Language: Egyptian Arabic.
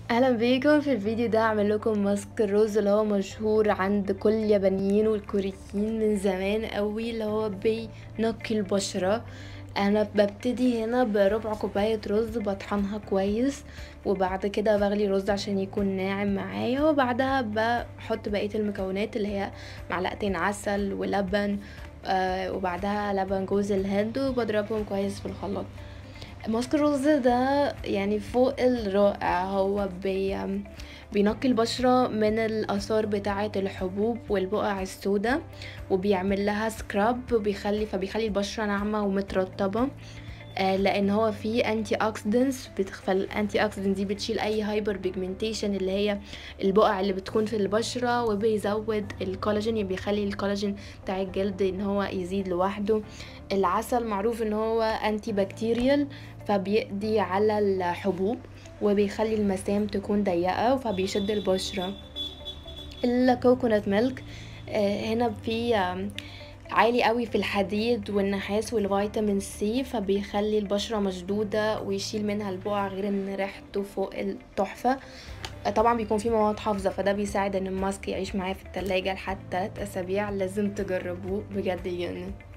اهلا بيكم في الفيديو ده هعمل لكم ماسك الرز اللي هو مشهور عند كل اليابانيين والكوريين من زمان قوي اللي هو بينقي البشرة انا ببتدي هنا بربع كوباية رز بطحنها كويس وبعد كده بغلي رز عشان يكون ناعم معايا وبعدها بحط بقية المكونات اللي هي معلقتين عسل ولبن آه وبعدها لبن جوز الهند وبضربهم كويس في الخلاط ماسك الرز ده يعني فوق الرائع هو بي بينقي البشرة من الآثار بتاعة الحبوب والبقع السوداء وبيعمل لها سكراب وبيخلي فبيخلي البشرة ناعمة ومترطبة آه، لان هو فيه انتي اوكسيدنتس فالانتي اوكسيدنت دي بتشيل اي هايبر بيجمنتيشن اللي هي البقع اللي بتكون في البشره وبيزود الكولاجين يعني بيخلي الكولاجين بتاع الجلد ان هو يزيد لوحده العسل معروف ان هو انتي بكتيريال فبيقضي على الحبوب وبيخلي المسام تكون ضيقه فبيشد البشره الكوكونات ميلك آه، هنا في عالي قوي في الحديد والنحاس والفيتامين سي فبيخلي البشرة مشدودة ويشيل منها البقع غير ان ريحته فوق التحفة طبعا بيكون فيه مواد حافظة فده بيساعد ان الماسك يعيش معايا في التلاجة لحد 3 اسابيع لازم تجربوه بجد يعني